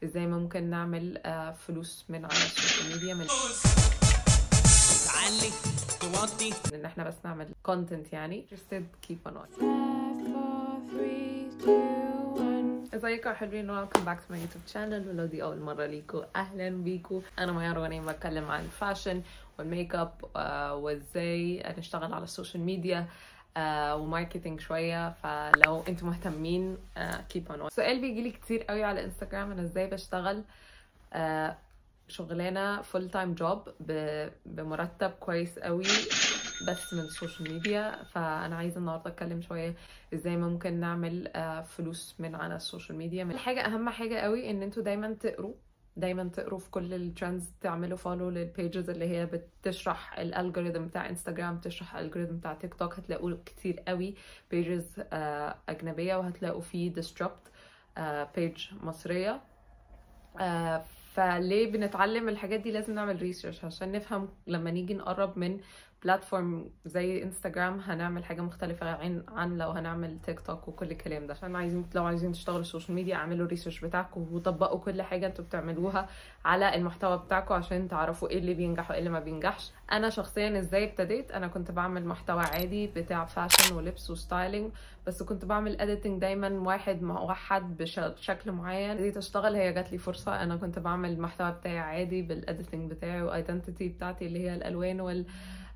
ازاي ممكن نعمل آه، فلوس من على السوشيال ميديا من تعلي توطي ان احنا بس نعمل كونتنت يعني interested keep on watching ازيكم يا حلوين ويلكم باك تو ماي يوتيوب شانل ولو دي اول مره ليكم اهلا بيكم انا ميار غنيم بتكلم عن الفاشن والميك اب آه، وازاي نشتغل على السوشيال ميديا آه، وماركتينج شويه فلو انتم مهتمين كيب اون سؤال بيجي لي كتير قوي على انستغرام انا ازاي بشتغل آه، شغلانه فول تايم جوب بمرتب كويس قوي بس من السوشيال ميديا فانا عايزه النهارده اتكلم شويه ازاي ممكن نعمل آه، فلوس من على السوشيال ميديا من حاجه اهم حاجه قوي ان انتوا دايما تقروا دايما تقروا في كل الترندز تعملوا فولو للبيجز اللي هي بتشرح الالجوريثم بتاع انستغرام بتشرح الالجوريثم بتاع تيك توك هتلاقوا كتير قوي بيجز اجنبيه وهتلاقوا فيه ديستربت بيج مصريه آه، فليه بنتعلم الحاجات دي لازم نعمل ريسيرش عشان نفهم لما نيجي نقرب من بلاتفورم زي انستغرام هنعمل حاجه مختلفه عن عن لو هنعمل تيك توك وكل الكلام ده عشان عايزين لو عايزين تشتغلوا السوشيال ميديا اعملوا الريسيرش بتاعكم وطبقوا كل حاجه انتوا بتعملوها على المحتوى بتاعكم عشان تعرفوا ايه اللي بينجح وايه اللي ما بينجحش انا شخصيا ازاي ابتديت انا كنت بعمل محتوى عادي بتاع فاشن ولبس وستايلينج بس كنت بعمل اديتنج دايما واحد موحد بشكل معين ابتديت اشتغل هي جات لي فرصه انا كنت بعمل المحتوى بتاعي عادي بالاديتنج بتاعي وايدنتيتي بتاعتي اللي هي الالوان وال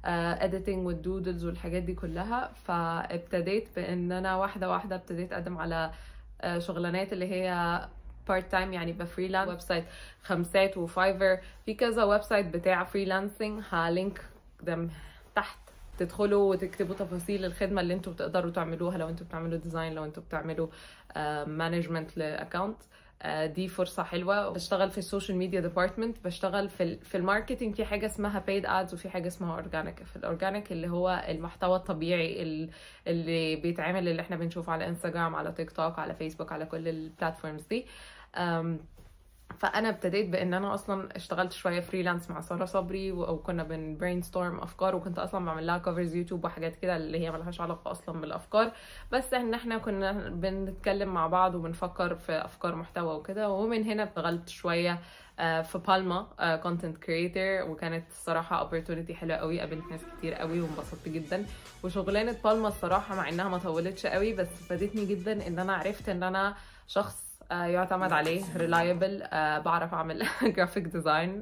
اديتنج والدودلز والحاجات دي كلها فابتديت بان انا واحده واحده ابتديت اقدم على آه، شغلانات اللي هي بارت تايم يعني بفريلانس ويب سايت خمسات وفايفر في كذا ويب سايت بتاع فريلانسنج هلينك ده تحت تدخلوا وتكتبوا تفاصيل الخدمه اللي انتوا بتقدروا تعملوها لو انتوا بتعملوا ديزاين لو انتوا بتعملوا مانجمنت لاكونت دي فرصه حلوه بشتغل في السوشيال ميديا ديبارتمنت بشتغل في ال- في الماركتنج في حاجه اسمها بيد ادز وفي حاجه اسمها اورجانيك في الاورجانيك اللي هو المحتوى الطبيعي ال- اللي بيتعمل اللي احنا بنشوفه على انستغرام على تيك توك على فيسبوك على كل البلاتفورمز دي أم، فانا ابتديت بان انا اصلا اشتغلت شويه فريلانس مع ساره صبري و- وكنا بن برين ستورم افكار وكنت اصلا بعمل لها كفرز يوتيوب وحاجات كده اللي هي ملهاش علاقه اصلا بالافكار بس ان احنا كنا بنتكلم مع بعض وبنفكر في افكار محتوى وكده ومن هنا اشتغلت شويه آه، في بالما كونتنت كريتور وكانت الصراحه opportunity حلوه قوي قابلت ناس كتير قوي وانبسطت جدا وشغلانه بالما الصراحه مع انها ما طولتش قوي بس فادتني جدا ان انا عرفت ان انا شخص آه، يعتمد عليه ريلايبل بعرف اعمل جرافيك ديزاين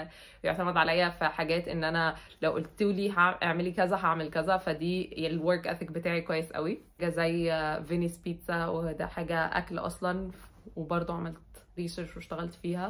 يعتمد عليا في حاجات ان انا لو قلت لي هع- اعملي كذا هعمل كذا فدي الورك اثيك بتاعي كويس قوي حاجه زي آه، فينيس بيتزا وده حاجه اكل اصلا وبرضه عملت ريسيرش واشتغلت فيها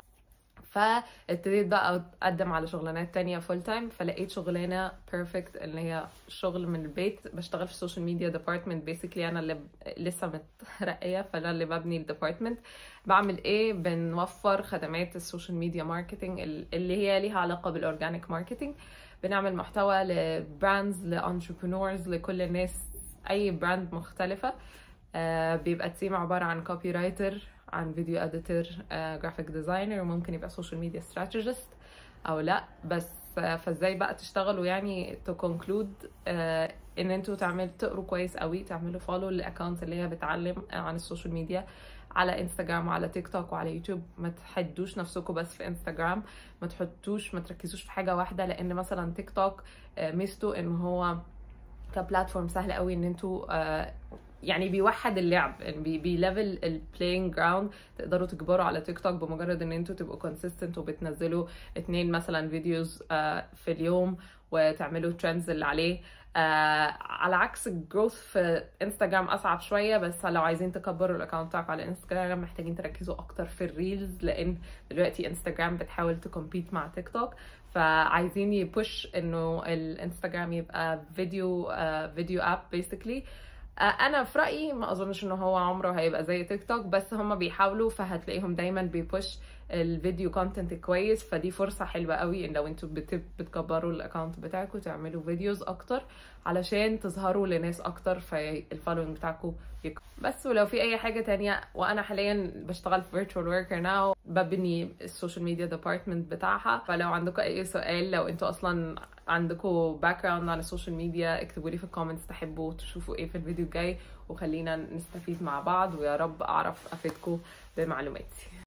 فابتديت بقى اقدم على شغلانات تانية فول تايم فلقيت شغلانه بيرفكت اللي هي شغل من البيت بشتغل في السوشيال ميديا ديبارتمنت بيسكلي انا اللي ب... لسه مترقيه فانا اللي ببني الديبارتمنت بعمل ايه بنوفر خدمات السوشيال ميديا ماركتنج اللي هي ليها علاقه بالاورجانيك ماركتنج بنعمل محتوى لبراندز لانتربرونورز لكل الناس اي براند مختلفه آه، بيبقى التيم عباره عن كوبي رايتر عن فيديو اديتور جرافيك ديزاينر وممكن يبقى سوشيال ميديا استراتيجيست او لا بس آه، فازاي بقى تشتغلوا يعني تو كونكلود ان انتوا تعملوا تقروا كويس قوي تعملوا فولو للاكونت اللي هي بتعلم عن السوشيال ميديا على انستغرام وعلى تيك توك وعلى يوتيوب ما تحدوش نفسكم بس في انستغرام ما تحطوش ما تركزوش في حاجه واحده لان مثلا تيك توك آه، ميزته ان هو كبلاتفورم سهل قوي ان انتوا آه، يعني بيوحد اللعب يعني بي بيليفل البلاينج جراوند تقدروا تكبروا على تيك توك بمجرد ان انتوا تبقوا كونسيستنت وبتنزلوا اتنين مثلا فيديوز آه، في اليوم وتعملوا ترندز اللي عليه آه على عكس الجروث في انستغرام اصعب شويه بس لو عايزين تكبروا الاكونت بتاعكم على انستغرام محتاجين تركزوا اكتر في الريلز لان دلوقتي انستغرام بتحاول تكمبيت مع تيك توك فعايزين يبوش انه الانستغرام يبقى فيديو آه فيديو اب بيسكلي انا في رايي ما اظنش ان هو عمره هيبقى زي تيك توك بس هم بيحاولوا فهتلاقيهم دايما بيبوش الفيديو كونتنت كويس فدي فرصه حلوه قوي ان لو انتوا بت- بتكبروا الاكونت بتاعكم تعملوا فيديوز اكتر علشان تظهروا لناس اكتر فالفولوينج بتاعكم يكبر بس ولو في اي حاجه تانية وانا حاليا بشتغل في فيرتشوال وركر ناو ببني السوشيال ميديا ديبارتمنت بتاعها فلو عندكم اي سؤال لو انتوا اصلا عندكم باك جراوند عن السوشيال ميديا اكتبوا لي في الكومنتس تحبوا تشوفوا ايه في الفيديو الجاي وخلينا نستفيد مع بعض ويا رب اعرف افيدكم بمعلوماتي